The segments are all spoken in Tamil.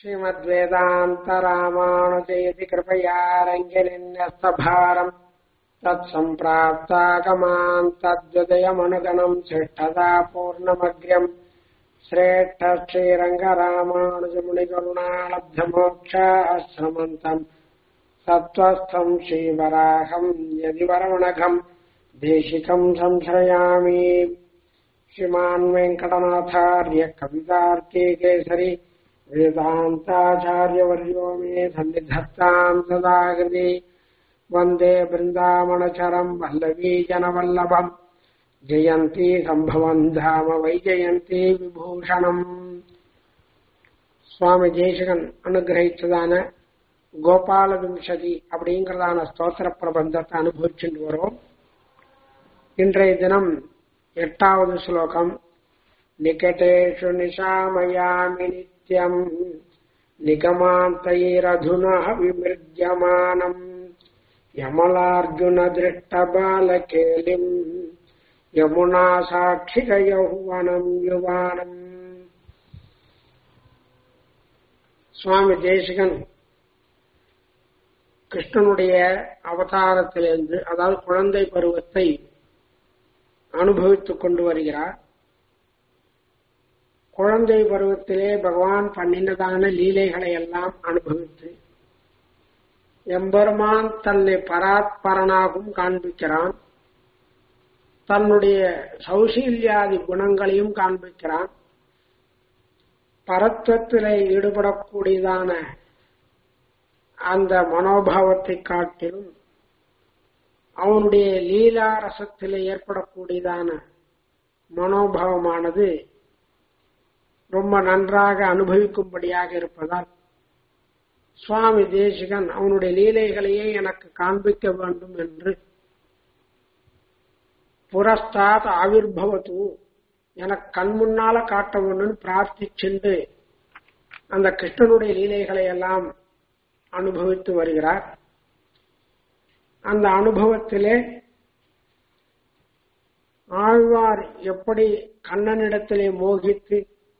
श्रीमद्वेदान्तरामानुजयति कृपया रङ्गिनिन्यस्तभारम् तत्सम्प्राप्तागमान् तद्वदयमनुगणम् शिष्टदा पूर्णमग्र्यम् श्रेष्ठ श्रीरङ्गरामानुजमुनिकरुणालब्धमोक्षाश्रमन्तम् सत्त्वस्थम् श्रीवराहम् यदि वरवणघम् देशिकम् संश्रयामि श्रीमान् वेङ्कटनाथार्य कवितार्के केसरि वेदान्ताचार्यवर्यो मे सन्निधत्ताम् सदाकृति वन्दे बृन्दावनचरम् वल्लवी जनवल्लभम् ஜெயந்தி சம்பவம் தாம வைஜெயந்தி விபூஷணம் சுவாமி ஜெயசகன் அனுகிரகித்ததான கோபால விம்சதி அப்படிங்கிறதான ஸ்தோத்திர பிரபந்தத்தை அனுபவிச்சுட்டு வரோம் இன்றைய தினம் எட்டாவது ஸ்லோகம் நிகடேஷு நிஷாமயாமி நித்யம் நிகமாந்தைரதுனா விமிருஜமானம் யமலார்ஜுன திருஷ்டபாலகேலிம் யமுனா சாட்சிக யௌவனம் யுவானம் சுவாமி தேசிகன் கிருஷ்ணனுடைய அவதாரத்திலிருந்து அதாவது குழந்தை பருவத்தை அனுபவித்துக் கொண்டு வருகிறார் குழந்தை பருவத்திலே பகவான் பண்ணினதான லீலைகளை எல்லாம் அனுபவித்து எம்பெருமான் தன்னை பராத்பரனாகவும் காண்பிக்கிறான் தன்னுடைய சௌசீல்யாதி குணங்களையும் காண்பிக்கிறான் பரத்வத்திலே ஈடுபடக்கூடியதான அந்த மனோபாவத்தை காட்டிலும் அவனுடைய லீலா ரசத்திலே ஏற்படக்கூடியதான மனோபாவமானது ரொம்ப நன்றாக அனுபவிக்கும்படியாக இருப்பதால் சுவாமி தேசிகன் அவனுடைய லீலைகளையே எனக்கு காண்பிக்க வேண்டும் என்று புரஸ்தாத் ஆவிர்பவத்து எனக்கு கண் முன்னால காட்ட வேண்டும்னு பிரார்த்திச்சென்று அந்த கிருஷ்ணனுடைய லீலைகளை எல்லாம் அனுபவித்து வருகிறார் அந்த அனுபவத்திலே ஆழ்வார் எப்படி கண்ணனிடத்திலே மோகித்து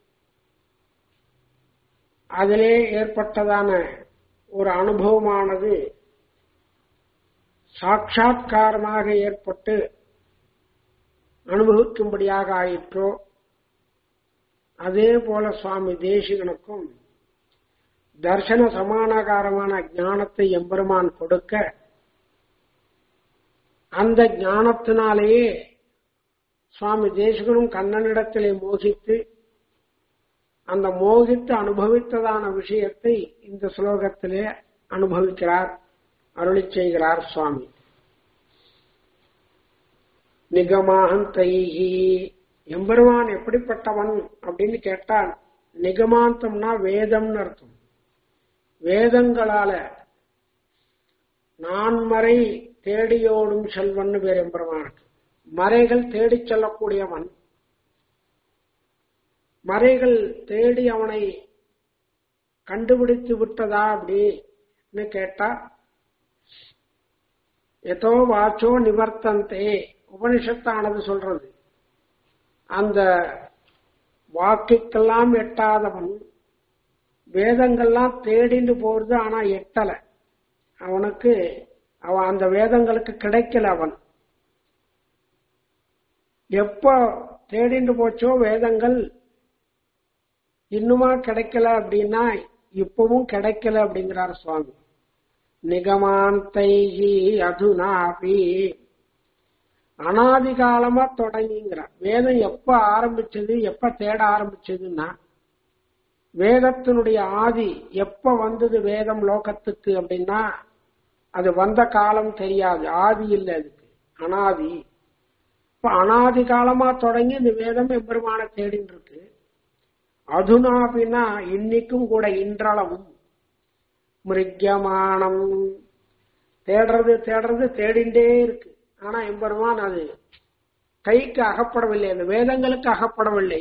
அதிலே ஏற்பட்டதான ஒரு அனுபவமானது சாட்சா்காரமாக ஏற்பட்டு அனுபவிக்கும்படியாக ஆயிற்றோ அதே போல சுவாமி தேசிகனுக்கும் தர்சன சமானாகாரமான ஞானத்தை எம்பெருமான் கொடுக்க அந்த ஞானத்தினாலேயே சுவாமி தேசிகனும் கண்ணனிடத்திலே மோகித்து அந்த மோகித்து அனுபவித்ததான விஷயத்தை இந்த ஸ்லோகத்திலே அனுபவிக்கிறார் அருளி செய்கிறார் சுவாமி நிகமாந்தைஹி எம்பெருமான் எப்படிப்பட்டவன் அப்படின்னு கேட்டால் நிகமாந்தம்னா வேதம்னு அர்த்தம் வேதங்களால நான்மறை தேடியோடும் செல்வன் பேர் எம்பெருமானுக்கு மறைகள் தேடிச் செல்லக்கூடியவன் மறைகள் தேடி அவனை கண்டுபிடித்து விட்டதா அப்படின்னு கேட்டா எதோ வாச்சோ நிவர்த்தந்தே உபனிஷத்தானது சொல்றது அந்த வாக்குக்கெல்லாம் எட்டாதவன் வேதங்கள்லாம் தேடிண்டு போறது ஆனா எட்டல அவனுக்கு அவன் அந்த வேதங்களுக்கு கிடைக்கல அவன் எப்ப தேடிண்டு போச்சோ வேதங்கள் இன்னுமா கிடைக்கல அப்படின்னா இப்பவும் கிடைக்கல அப்படிங்கிறார் சுவாமி நிகமாந்தைகி அதுனாபி அனாதி காலமா தொடங்கிங்கிறார் வேதம் எப்ப ஆரம்பிச்சது எப்ப தேட ஆரம்பிச்சதுன்னா வேதத்தினுடைய ஆதி எப்ப வந்தது வேதம் லோகத்துக்கு அப்படின்னா அது வந்த காலம் தெரியாது ஆதி இல்லை அதுக்கு அனாதி இப்ப அனாதி காலமா தொடங்கி இந்த வேதம் எம்பெருமான தேடின்னு இருக்கு அதுனா அப்படின்னா இன்னைக்கும் கூட இன்றளவும் மிருகமானம் தேடுறது தேடுறது தேடிண்டே இருக்கு ஆனா எம்பெருமான் அது கைக்கு அகப்படவில்லை அந்த வேதங்களுக்கு அகப்படவில்லை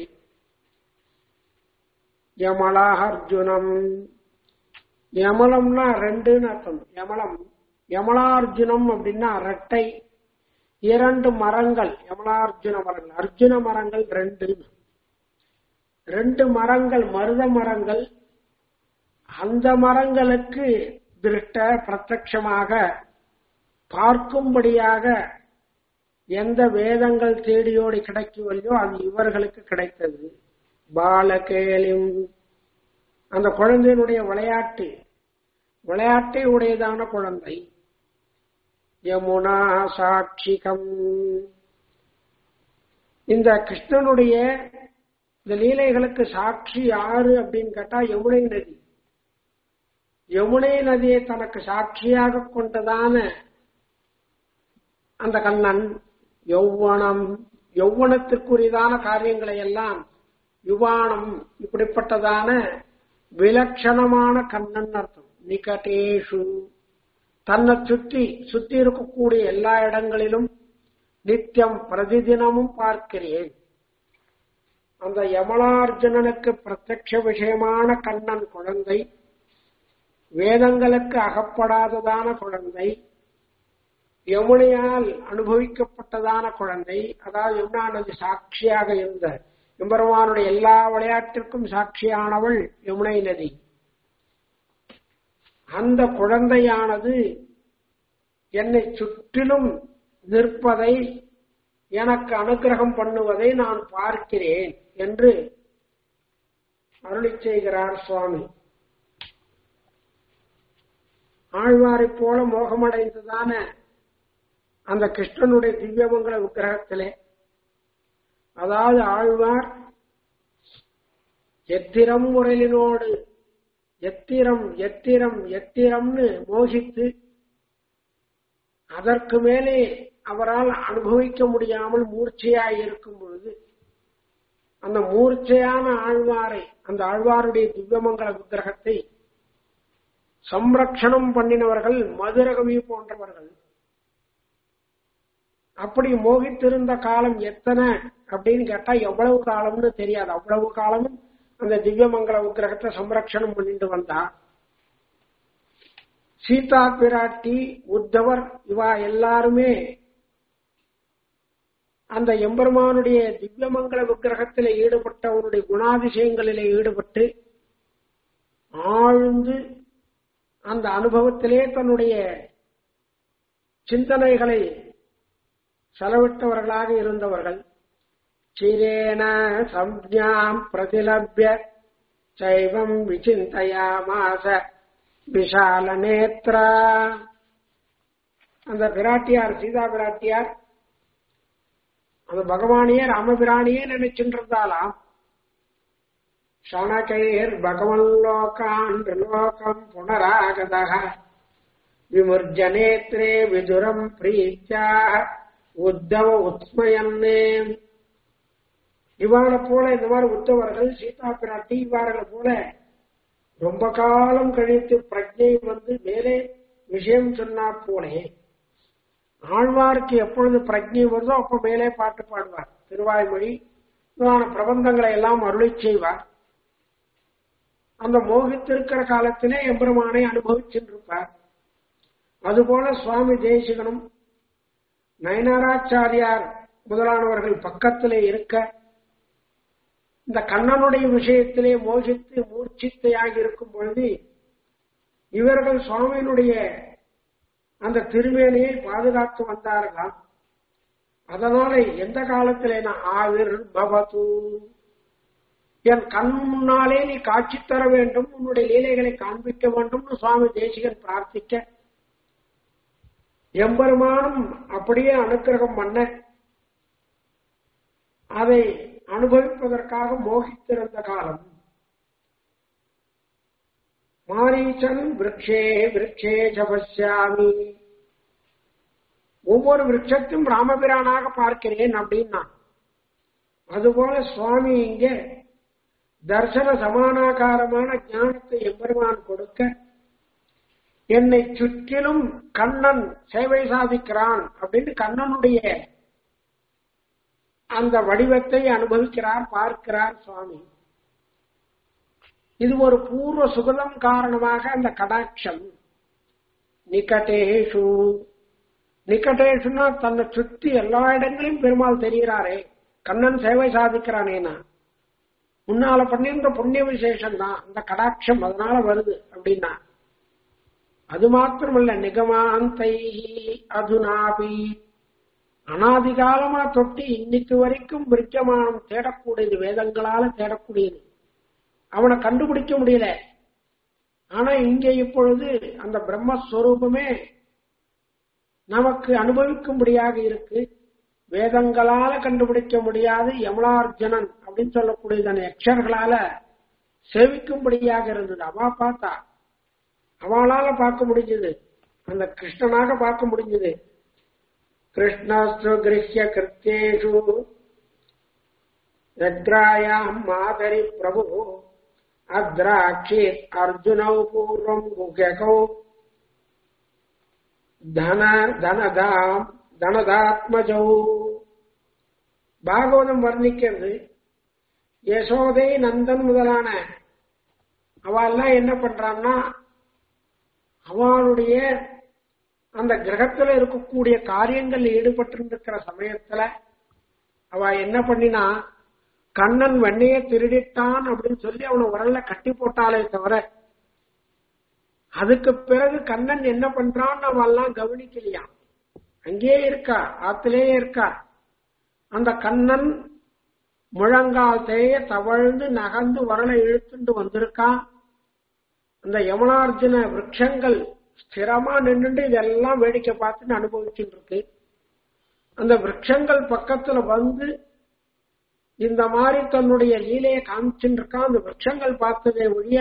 யமலா அர்ஜுனம் யமலம்னா ரெண்டுன்னு அர்த்தம் யமலம் யமலார்ஜுனம் அப்படின்னா ரெட்டை இரண்டு மரங்கள் யமலார்ஜுன மரங்கள் அர்ஜுன மரங்கள் ரெண்டு ரெண்டு மரங்கள் மருத மரங்கள் அந்த மரங்களுக்கு திருஷ்ட பிரத்யட்சமாக பார்க்கும்படியாக எந்த வேதங்கள் தேடியோடி கிடைக்கவில்லையோ அது இவர்களுக்கு கிடைத்தது பாலகேலிம் அந்த குழந்தையினுடைய விளையாட்டு விளையாட்டை உடையதான குழந்தை யமுனா சாட்சிகம் இந்த கிருஷ்ணனுடைய இந்த லீலைகளுக்கு சாட்சி யாரு அப்படின்னு கேட்டா யமுனை நதி யமுனை நதியை தனக்கு சாட்சியாக கொண்டதான அந்த கண்ணன் யௌவனம் யௌவனத்திற்குரியதான காரியங்களை எல்லாம் யுவானம் இப்படிப்பட்டதான விலட்சணமான கண்ணன் அர்த்தம் நிகடேஷு தன்னை சுற்றி சுத்தி இருக்கக்கூடிய எல்லா இடங்களிலும் நித்தியம் பிரதிதினமும் பார்க்கிறேன் அந்த யமலார்ஜுனனுக்கு பிரத்யட்ச விஷயமான கண்ணன் குழந்தை வேதங்களுக்கு அகப்படாததான குழந்தை யமுனையால் அனுபவிக்கப்பட்டதான குழந்தை அதாவது யமுனா நதி சாட்சியாக இருந்த எம்பெருமானுடைய எல்லா விளையாட்டிற்கும் சாட்சியானவள் யமுனை நதி அந்த குழந்தையானது என்னை சுற்றிலும் நிற்பதை எனக்கு அனுகிரகம் பண்ணுவதை நான் பார்க்கிறேன் என்று அருளி செய்கிறார் சுவாமி ஆழ்வாரை போல மோகமடைந்ததான அந்த கிருஷ்ணனுடைய திவ்யமங்கல விக்கிரகத்திலே அதாவது ஆழ்வார் எத்திரம் முறையினோடு எத்திரம் எத்திரம் எத்திரம்னு மோகித்து அதற்கு மேலே அவரால் அனுபவிக்க முடியாமல் மூர்ச்சையாய் இருக்கும் பொழுது அந்த மூர்ச்சையான ஆழ்வாரை அந்த ஆழ்வாருடைய திவ்யமங்கல விக்கிரகத்தை சம்ரக்ஷணம் பண்ணினவர்கள் மதுரகவி போன்றவர்கள் அப்படி மோகித்திருந்த காலம் எத்தனை அப்படின்னு கேட்டா எவ்வளவு காலம்னு தெரியாது அவ்வளவு காலமும் அந்த திவ்யமங்கல விக்கிரகத்தை சம்ரக்ஷணம் பண்ணிட்டு வந்தா சீதா பிராட்டி உத்தவர் இவா எல்லாருமே அந்த எம்பெருமானுடைய திவ்யமங்கல விக்கிரகத்தில் ஈடுபட்டவனுடைய குணாதிசயங்களிலே ஈடுபட்டு ஆழ்ந்து அந்த அனுபவத்திலே தன்னுடைய சிந்தனைகளை செலவிட்டவர்களாக இருந்தவர்கள் சிரேன சம்ஞாம் பிரதிலபிய சைவம் விசிந்தயாமாச விஷால நேத்ரா அந்த பிராட்டியார் சீதா பிராட்டியார் அந்த பகவானையே ராமபிராணியே நினைச்சுருந்தாலாம் ஷணகைர் பகவன் லோகான் லோகம் புனராகதः விமுர்ஜனேத்ரே விதுரம் பிரீத்யா உத்தவ உத்மயன்னே இவாளை போல இந்த மாதிரி உத்தவர்கள் சீதா பிராட்டி இவ்வாறுகளை போல ரொம்ப காலம் கழித்து பிரஜை வந்து மேலே விஷயம் சொன்னா போலே ஆழ்வாருக்கு எப்பொழுது பிரஜை வருதோ அப்ப மேலே பாட்டு பாடுவார் திருவாய்மொழி இதான பிரபந்தங்களை எல்லாம் அருளை செய்வார் அந்த மோகித்திருக்கிற காலத்திலே எம்பெருமானை அனுபவிச்சிருப்பார் அதுபோல சுவாமி தேசிகனும் நயனாராச்சாரியார் முதலானவர்கள் பக்கத்திலே இருக்க இந்த கண்ணனுடைய விஷயத்திலே மோகித்து மூர்ச்சித்தையாகி இருக்கும் பொழுது இவர்கள் சுவாமியினுடைய அந்த திருமேனியை பாதுகாத்து வந்தார்களாம் அதனால எந்த காலத்திலே நான் ஆவிர் பவது என் கண் முன்னாலே நீ காட்சி தர வேண்டும் உன்னுடைய லீலைகளை காண்பிக்க வேண்டும் சுவாமி தேசிகன் பிரார்த்திக்க எம்பெருமானும் அப்படியே அனுக்கிரகம் பண்ண அதை அனுபவிப்பதற்காக மோகித்திருந்த காலம் மாரீச்சன் விரக்ஷே விரக்ஷே ஜபஸ்யாமி ஒவ்வொரு விரக்ஷத்தையும் ராமபிரானாக பார்க்கிறேன் அப்படின்னா அதுபோல சுவாமி இங்கே தர்சன சமானாகாரமான ஞானத்தை எம்பெருமான் கொடுக்க என்னை சுற்றிலும் கண்ணன் சேவை சாதிக்கிறான் அப்படின்னு கண்ணனுடைய அந்த வடிவத்தை அனுபவிக்கிறார் பார்க்கிறார் சுவாமி இது ஒரு பூர்வ சுகதம் காரணமாக அந்த கடாட்சம் நிகட்டேஷு நிகட்டேஷுனா தன்னை சுத்தி எல்லா இடங்களையும் பெருமாள் தெரிகிறாரே கண்ணன் சேவை சாதிக்கிறானேனா முன்னால பண்ணியிருந்த புண்ணிய விசேஷம் தான் அந்த கடாட்சம் அதனால வருது அப்படின்னா அது மாத்திரமல்ல நிகமாந்தை அதுனாபி அனாதிகாலமா தொட்டு இன்னைக்கு வரைக்கும் விருச்சமானம் தேடக்கூடியது வேதங்களால தேடக்கூடியது அவனை கண்டுபிடிக்க முடியல ஆனா இங்க இப்பொழுது அந்த பிரம்மஸ்வரூபமே நமக்கு அனுபவிக்கும்படியாக இருக்கு வேதங்களால கண்டுபிடிக்க முடியாது யமுனார்ஜுனன் அப்படின்னு சொல்லக்கூடியதான யக்ஷர்களால சேவிக்கும்படியாக இருந்தது அவா பார்த்தா அவளால பார்க்க முடிஞ்சது அந்த கிருஷ்ணனாக பார்க்க முடிஞ்சது கிருஷ்ணஸ்து கிருஷ்ய கிருத்தேஷு யக்ராயாம் மாதரி பிரபு அத்ராட்சித் அர்ஜுனௌ பூர்வம் குககௌ தன தனதாம் தனதாத்மஜௌ பாகவதம் வர்ணிக்கிறது யசோதை நந்தன் முதலான அவெல்லாம் என்ன பண்றான்னா அவளுடைய அந்த கிரகத்துல இருக்கக்கூடிய காரியங்கள் ஈடுபட்டிருந்திருக்கிற சமயத்துல அவ என்ன பண்ணினா கண்ணன் வெண்ணைய திருடிட்டான் அப்படின்னு சொல்லி அவனை உரல்ல கட்டி போட்டாலே தவிர அதுக்கு பிறகு கண்ணன் என்ன பண்றான்னு அவெல்லாம் கவனிக்கலையா அங்கேயே இருக்கா ஆத்திலேயே இருக்கா அந்த கண்ணன் முழங்கால் தேய தவழ்ந்து நகர்ந்து வரலை இழுத்துட்டு வந்திருக்கான் அந்த யமுனார்ஜுன விரக்ஷங்கள் ஸ்திரமா நின்றுட்டு இதெல்லாம் வேடிக்கை பார்த்துட்டு அனுபவிச்சுட்டு இருக்கு அந்த விரக்ஷங்கள் பக்கத்துல வந்து இந்த மாதிரி தன்னுடைய லீலையை காமிச்சுட்டு இருக்கான் அந்த விரக்ஷங்கள் பார்த்ததே ஒழிய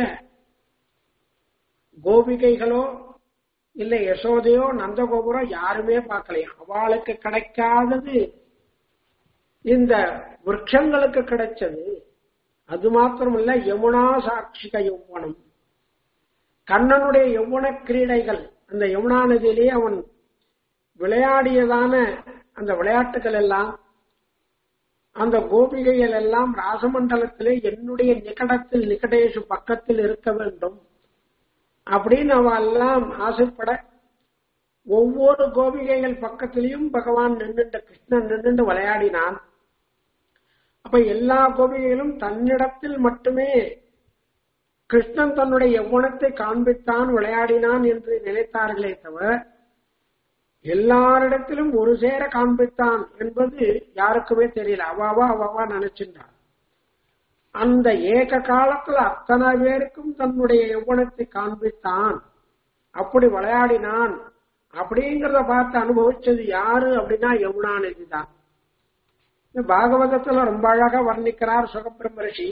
கோபிகைகளோ இல்ல யசோதையோ நந்தகோபுரோ யாருமே பார்க்கலையா அவளுக்கு கிடைக்காதது இந்த விரக்ஷங்களுக்கு கிடைச்சது அது மாத்திரமல்ல யமுனா சாட்சிக யௌவனம் கண்ணனுடைய யௌவன கிரீடைகள் அந்த யமுனா நதியிலே அவன் விளையாடியதான அந்த விளையாட்டுகள் எல்லாம் அந்த கோபிகைகள் எல்லாம் ராசமண்டலத்திலே என்னுடைய நிகடத்தில் நிகடேஷு பக்கத்தில் இருக்க வேண்டும் அப்படின்னு அவ எல்லாம் ஆசைப்பட ஒவ்வொரு கோபிகைகள் பக்கத்திலையும் பகவான் நின்றுட்ட கிருஷ்ணன் நின்று விளையாடினான் அப்ப எல்லா கோபிகைகளும் தன்னிடத்தில் மட்டுமே கிருஷ்ணன் தன்னுடைய எவ்வனத்தை காண்பித்தான் விளையாடினான் என்று நினைத்தார்களே தவிர எல்லாரிடத்திலும் ஒரு சேர காண்பித்தான் என்பது யாருக்குமே தெரியல அவாவா அவாவா நினைச்சின்றான் அந்த ஏக காலத்துல அத்தனை பேருக்கும் தன்னுடைய எவ்வனத்தை காண்பித்தான் அப்படி விளையாடினான் அப்படிங்கிறத பார்த்து அனுபவிச்சது யாரு அப்படின்னா யமுனா நதி தான் பாகவதத்துல ரொம்ப அழகா வர்ணிக்கிறார் சுகபிரம்ம ரிஷி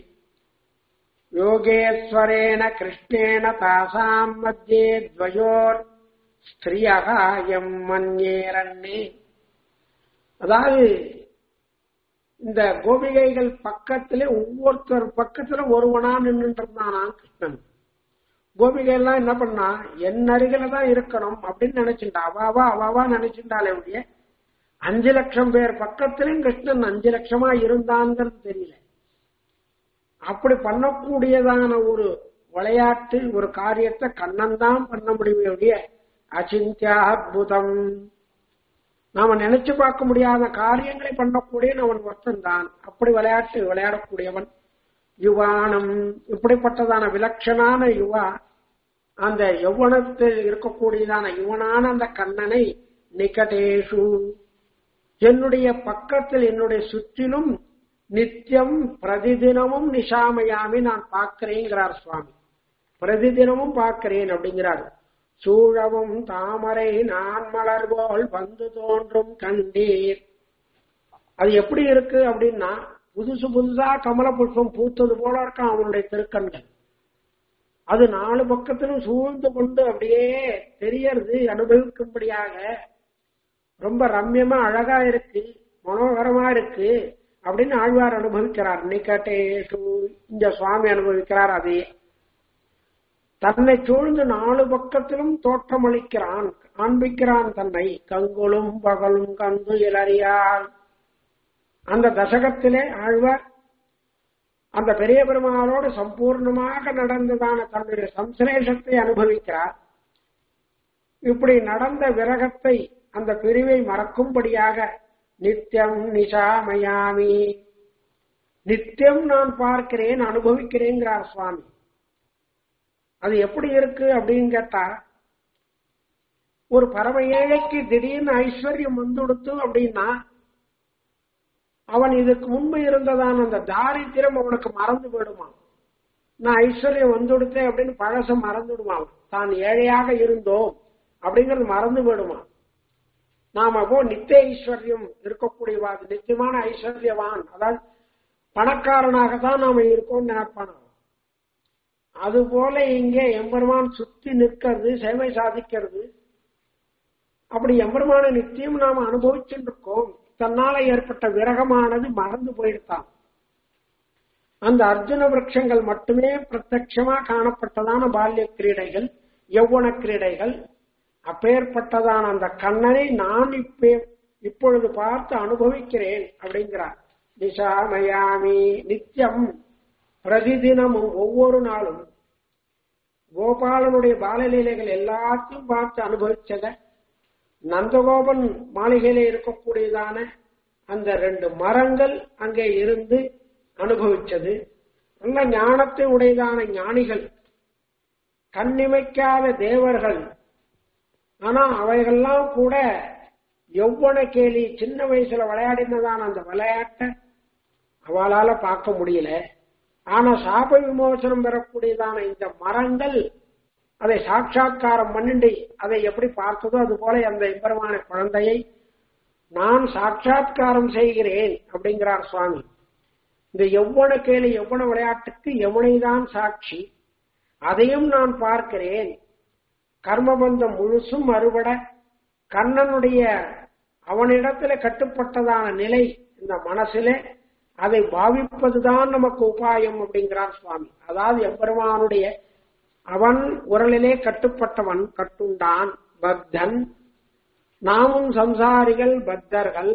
யோகேஸ்வரேன கிருஷ்ணேன தாசாம் மத்தியே துவயோர் ஸ்திரியாக எம் மன்யேரண்ணே அதாவது இந்த கோபிகைகள் பக்கத்திலே ஒவ்வொருத்தர் பக்கத்துல ஒருவனா நின்றுட்டு இருந்தானா கிருஷ்ணன் கோபிகை எல்லாம் என்ன பண்ணா என் அருகில தான் இருக்கணும் அப்படின்னு நினைச்சுட்டா அவாவா அவாவா நினைச்சுட்டாலே ஒழிய அஞ்சு லட்சம் பேர் பக்கத்திலும் கிருஷ்ணன் அஞ்சு லட்சமா இருந்தாங்கிறது தெரியல அப்படி பண்ணக்கூடியதான ஒரு விளையாட்டு ஒரு காரியத்தை கண்ணன் தான் பண்ண முடியுமே ஒழிய அச்சிந்தியா அற்புதம் நாம நினைச்சு பார்க்க முடியாத காரியங்களை பண்ணக்கூடிய அவன் ஒருத்தன் தான் அப்படி விளையாட்டு விளையாடக்கூடியவன் யுவானம் இப்படிப்பட்டதான விலட்சணான யுவா அந்த யௌவனத்தில் இருக்கக்கூடியதான யுவனான அந்த கண்ணனை நிகடேஷு என்னுடைய பக்கத்தில் என்னுடைய சுற்றிலும் நித்தியம் பிரதிதினமும் நிஷாமயாமி நான் பார்க்கிறேங்கிறார் சுவாமி பிரதிதினமும் பார்க்கிறேன் அப்படிங்கிறார் சூழவும் தாமரை நான் மலர் போல் வந்து தோன்றும் கண்டீர் அது எப்படி இருக்கு அப்படின்னா புதுசு புதுசா கமல புஷ்பம் பூத்தது போல இருக்கான் அவனுடைய திருக்கண்கள் அது நாலு பக்கத்திலும் சூழ்ந்து கொண்டு அப்படியே தெரியறது அனுபவிக்கும்படியாக ரொம்ப ரம்யமா அழகா இருக்கு மனோகரமா இருக்கு அப்படின்னு ஆழ்வார் அனுபவிக்கிறார் நிக்கட்டேஷு இந்த சுவாமி அனுபவிக்கிறார் அதே தன்னை சூழ்ந்து நாலு பக்கத்திலும் தோற்றமளிக்கிறான் காண்பிக்கிறான் தன்னை கங்குலும் பகலும் கந்து இளறியால் அந்த தசகத்திலே ஆழ்வார் அந்த பெரிய பெருமாளோடு சம்பூர்ணமாக நடந்ததான தன்னுடைய சம்சலேஷத்தை அனுபவிக்கிறார் இப்படி நடந்த விரகத்தை அந்த பிரிவை மறக்கும்படியாக நித்தியம் நிஷாமயாமி நித்தியம் நான் பார்க்கிறேன் அனுபவிக்கிறேங்கிறார் சுவாமி அது எப்படி இருக்கு அப்படின்னு கேட்டா ஒரு பரம ஏழைக்கு திடீர்னு ஐஸ்வர்யம் வந்துடுத்து அப்படின்னா அவன் இதுக்கு முன்பு இருந்ததான அந்த தாரித்திரம் அவனுக்கு மறந்து போயிடுமா நான் ஐஸ்வர்யம் வந்துடுத்தேன் அப்படின்னு பழசம் மறந்துடுவான் தான் ஏழையாக இருந்தோம் அப்படிங்கறது மறந்து போயிடுமா நாம அப்போ நித்திய ஐஸ்வர்யம் இருக்கக்கூடியவா நித்தியமான ஐஸ்வர்யவான் அதாவது பணக்காரனாக தான் நாம இருக்கோம்னு நினைப்பான அது போல இங்கே எம்பெருமான் சுத்தி நிற்கிறது சேவை சாதிக்கிறது அப்படி எம்பெருமான நித்தியம் நாம் அனுபவிச்சுட்டு இருக்கோம் தன்னால ஏற்பட்ட விரகமானது மறந்து போயிடுதான் அந்த அர்ஜுன விரட்சங்கள் மட்டுமே பிரத்யட்சமா காணப்பட்டதான பால்ய கிரீடைகள் யௌவன கிரீடைகள் அப்பேற்பட்டதான அந்த கண்ணனை நான் இப்பே இப்பொழுது பார்த்து அனுபவிக்கிறேன் அப்படிங்கிறார் நிஷாமயாமி நித்தியம் பிரதிதினமும் ஒவ்வொரு நாளும் கோபாலனுடைய பாலலீலைகள் எல்லாத்தையும் பார்த்து அனுபவிச்சத நந்தகோபன் மாளிகையில இருக்கக்கூடியதான அந்த ரெண்டு மரங்கள் அங்கே இருந்து அனுபவிச்சது நல்ல ஞானத்தை உடையதான ஞானிகள் கண்ணிமைக்காத தேவர்கள் ஆனா அவைகள்லாம் கூட எவ்வள கேலி சின்ன வயசுல விளையாடினதான அந்த விளையாட்டை அவளால பார்க்க முடியல ஆனா சாப விமோசனம் பெறக்கூடியதான இந்த மரங்கள் அதை சாட்சா்காரம் பண்ணிண்டு அதை எப்படி பார்த்ததோ அது போல அந்த எம்பெருமான குழந்தையை நான் சாட்சா்காரம் செய்கிறேன் அப்படிங்கிறார் சுவாமி இந்த எவ்வளவு கேலி எவ்வளவு விளையாட்டுக்கு எவனைதான் சாட்சி அதையும் நான் பார்க்கிறேன் கர்மபந்தம் முழுசும் அறுபட கண்ணனுடைய அவனிடத்துல கட்டுப்பட்டதான நிலை இந்த மனசிலே அதை பாவிப்பதுதான் நமக்கு உபாயம் அப்படிங்கிறார் சுவாமி அதாவது எம்பெருமானுடைய அவன் உரலிலே கட்டுப்பட்டவன் கட்டுண்டான் பத்தன் நாமும் சம்சாரிகள் பத்தர்கள்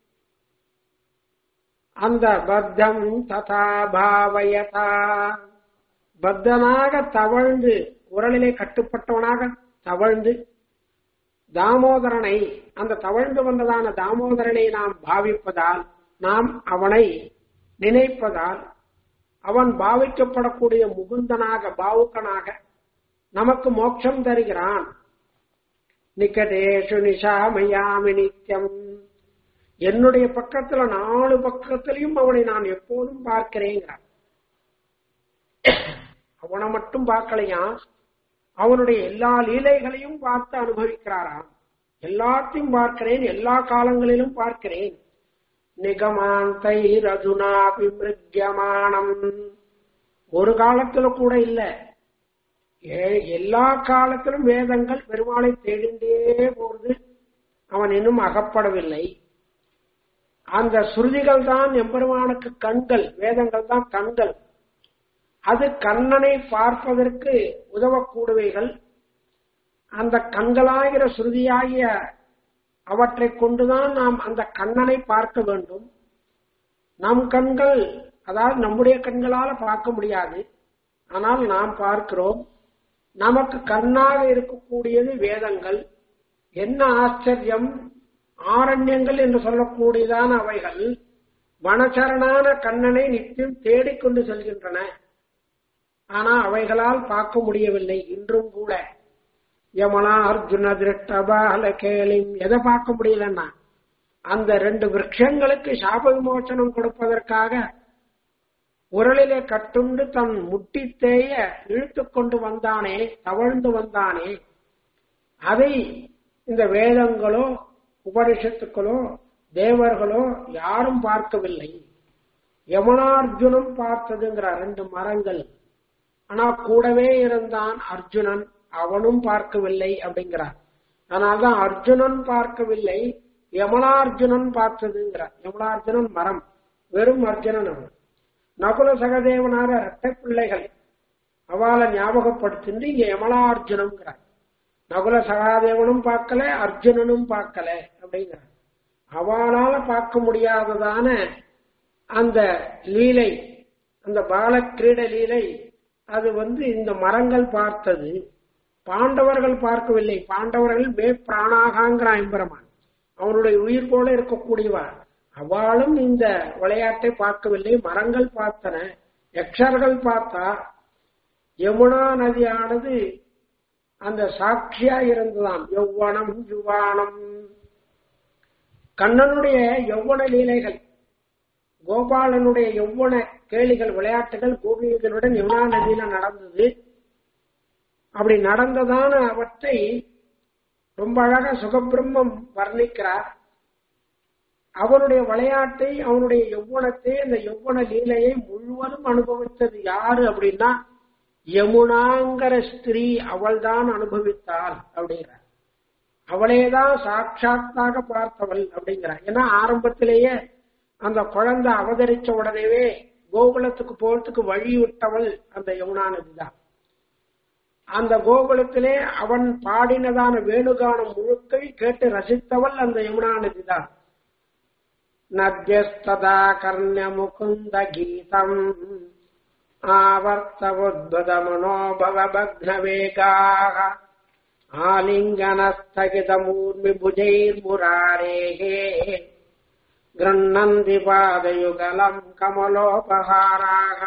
அந்த பத்தம் ததா பாவயதா பத்தனாக தவழ்ந்து உரலிலே கட்டுப்பட்டவனாக தவழ்ந்து தாமோதரனை அந்த தவழ்ந்து வந்ததான தாமோதரனை நாம் பாவிப்பதால் நாம் அவனை நினைப்பதால் அவன் பாவிக்கப்படக்கூடிய முகுந்தனாக பாவுக்கனாக நமக்கு மோட்சம் தருகிறான் நிக்கடேஷு நிஷாமயாமி நித்தியம் என்னுடைய பக்கத்துல நாலு பக்கத்திலையும் அவனை நான் எப்போதும் பார்க்கிறேங்கிறான் அவனை மட்டும் பார்க்கலையா அவனுடைய எல்லா லீலைகளையும் பார்த்து அனுபவிக்கிறாராம் எல்லாத்தையும் பார்க்கிறேன் எல்லா காலங்களிலும் பார்க்கிறேன் நிகமாந்தை ரதுனா விமிருத்தியமானம் ஒரு காலத்துல கூட இல்ல எல்லா காலத்திலும் வேதங்கள் பெருமாளை தேடிண்டே போறது அவன் இன்னும் அகப்படவில்லை அந்த சுருதிகள் தான் எம்பெருமானுக்கு கண்கள் வேதங்கள் தான் கண்கள் அது கண்ணனை பார்ப்பதற்கு உதவக்கூடியவைகள் அந்த கண்களாகிற சுருதியாகிய அவற்றை கொண்டுதான் நாம் அந்த கண்ணனை பார்க்க வேண்டும் நம் கண்கள் அதாவது நம்முடைய கண்களால பார்க்க முடியாது ஆனால் நாம் பார்க்கிறோம் நமக்கு கண்ணாக இருக்கக்கூடியது வேதங்கள் என்ன ஆச்சரியம் ஆரண்யங்கள் என்று சொல்லக்கூடியதான அவைகள் வனச்சரணான கண்ணனை நித்தியம் தேடிக்கொண்டு செல்கின்றன ஆனா அவைகளால் பார்க்க முடியவில்லை இன்றும் கூட யமனா அர்ஜுன திருஷ்டபால கேளிம் எதை பார்க்க முடியலன்னா அந்த ரெண்டு விரக்ஷங்களுக்கு சாப விமோசனம் கொடுப்பதற்காக உரலிலே கட்டுண்டு தன் முட்டி தேய இழுத்து கொண்டு வந்தானே தவழ்ந்து வந்தானே அதை இந்த வேதங்களோ உபனிஷத்துக்களோ தேவர்களோ யாரும் பார்க்கவில்லை யமனார்ஜுனம் பார்த்ததுங்கிற ரெண்டு மரங்கள் ஆனா கூடவே இருந்தான் அர்ஜுனன் அவனும் பார்க்கவில்லை அப்படிங்கிறார் அதனால்தான் அர்ஜுனன் பார்க்கவில்லை யமனார்ஜுனன் பார்த்ததுங்கிறார் யமனார்ஜுனன் மரம் வெறும் அர்ஜுனன் அவன் நகுல சகதேவனார இரட்டை பிள்ளைகள் அவளை ஞாபகப்படுத்திட்டு இங்க யமனார்ஜுனம்ங்கிறார் நகுல சகாதேவனும் பார்க்கல அர்ஜுனனும் பார்க்கல அப்படிங்கிறார் அவளால பார்க்க முடியாததான அந்த லீலை அந்த பால கிரீட லீலை அது வந்து இந்த மரங்கள் பார்த்தது பாண்டவர்கள் பார்க்கவில்லை பாண்டவர்கள் மே பிராணாகாங்கிற ஐம்பரமான் அவனுடைய உயிர் போல இருக்கக்கூடியவா அவளும் இந்த விளையாட்டை பார்க்கவில்லை மரங்கள் பார்த்தன யக்ஷர்கள் பார்த்தா யமுனா நதியானது அந்த சாட்சியா இருந்ததாம் யௌவனம் யுவானம் கண்ணனுடைய யௌவன லீலைகள் கோபாலனுடைய யௌவன கேளிகள் விளையாட்டுகள் கோபிகளுடன் யமுனா நதியில நடந்தது அப்படி நடந்ததான அவற்றை ரொம்ப அழகா சுகபிரம்மம் வர்ணிக்கிறார் அவனுடைய விளையாட்டை அவனுடைய யௌவனத்தை அந்த யௌவன லீலையை முழுவதும் அனுபவித்தது யாரு அப்படின்னா யமுனாங்கிற ஸ்திரீ அவள்தான் அனுபவித்தாள் அப்படிங்கிறார் அவளேதான் சாட்சாத்தாக பார்த்தவள் அப்படிங்கிறார் ஏன்னா ஆரம்பத்திலேயே அந்த குழந்தை அவதரிச்ச உடனேவே கோகுலத்துக்கு போறதுக்கு வழி விட்டவள் அந்த யமுனா நதி தான் அந்த கோகுலத்திலே அவன் பாடினதான வேணுகானம் முழுக்கை கேட்டு ரசித்தவள் அந்த யமுனா நதி தான் நத்யஸ்ததா கர்ண முகுந்த கீதம் ஆவர்த்தவுத்பத மனோபவ பக்னவேகாக ஆலிங்கனஸ்தகிதமூர்மி புஜைர்முராரேகே கிருண்ணந்தி பாதயுகலம் கமலோபகாராக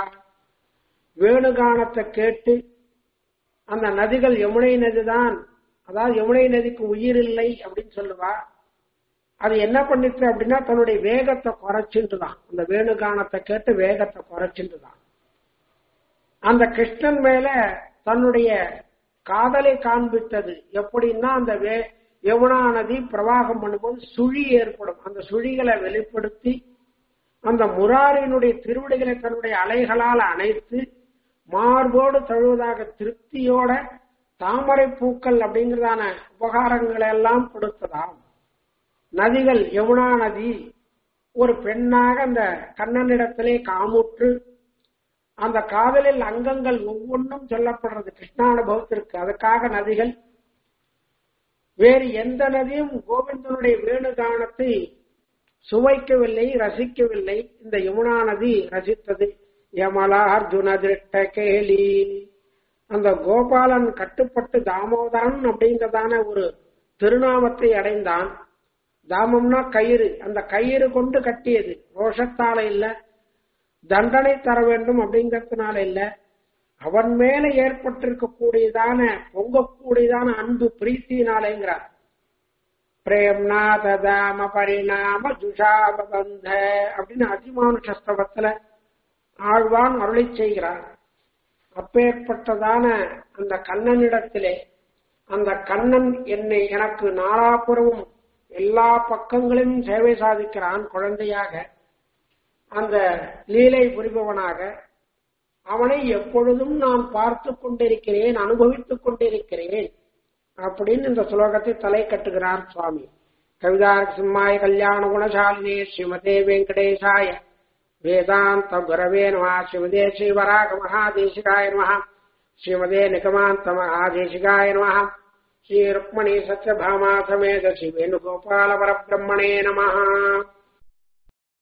வேணுகானத்தை கேட்டு அந்த நதிகள் யமுனை நதிதான் அதாவது யமுனை நதிக்கு உயிர் இல்லை அப்படின்னு சொல்லுவா அது என்ன பண்ணிச்சு அப்படின்னா தன்னுடைய வேகத்தை குறைச்சிட்டு தான் அந்த வேணுகானத்தை கேட்டு வேகத்தை குறைச்சிட்டு தான் அந்த கிருஷ்ணன் மேல தன்னுடைய காதலை காண்பித்தது எப்படின்னா அந்த வே யமுனா நதி பிரவாகம் பண்ணும்போது சுழி ஏற்படும் அந்த சுழிகளை வெளிப்படுத்தி அந்த முராரினுடைய திருவிடைகளை தன்னுடைய அலைகளால் அணைத்து மார்போடு தழுவதாக திருப்தியோட தாமரை பூக்கள் அப்படிங்கிறதான உபகாரங்களை எல்லாம் கொடுத்ததாம் நதிகள் யமுனா நதி ஒரு பெண்ணாக அந்த கண்ணனிடத்திலே காமுற்று அந்த காதலில் அங்கங்கள் ஒவ்வொன்றும் சொல்லப்படுறது கிருஷ்ணானுபவத்திற்கு அதுக்காக நதிகள் வேறு எந்த நதியும் கோவிந்தனுடைய வேணுகானத்தை சுவைக்கவில்லை ரசிக்கவில்லை இந்த யமுனா நதி ரசித்தது யமலா அர்ஜுன திருட்ட கேலி அந்த கோபாலன் கட்டுப்பட்டு தாமோதரன் அப்படிங்கிறதான ஒரு திருநாமத்தை அடைந்தான் தாமம்னா கயிறு அந்த கயிறு கொண்டு கட்டியது ரோஷத்தால இல்ல தண்டனை தர வேண்டும் அப்படிங்கறதுனால இல்ல அவன் மேல ஏற்பட்டிருக்கக்கூடியதான பொங்கக்கூடியதான அன்பு பிரீத்தினாலேங்கிறார் பிரேம்நாத தாம பரிணாம ஜுஷாபந்த அப்படின்னு அதிமானுஷஸ்தவத்துல ஆழ்வான் அருளை செய்கிறார் அப்பேற்பட்டதான அந்த கண்ணனிடத்திலே அந்த கண்ணன் என்னை எனக்கு நாலாபுறமும் எல்லா பக்கங்களிலும் சேவை சாதிக்கிறான் குழந்தையாக அந்த லீலை புரிபவனாக அவனை எப்பொழுதும் நான் பார்த்து கொண்டிருக்கிறேன் அனுபவித்துக் கொண்டிருக்கிறேன் அப்படின்னு இந்த ஸ்லோகத்தை தலை கட்டுகிறார் சுவாமி கவிதார் சிம்மாய கல்யாண குணசாலினே ஸ்ரீமதே வெங்கடேசாய வேதாந்த குரவே நம ஸ்ரீமதே ஸ்ரீவராக மகாதேசிகாய நம ஸ்ரீமதே நிகமாந்த மகாதேசிகாய நம श्री रुक्मणी सत्यभामा समेत श्री वेणुगोपाल परब्रह्मणे नमः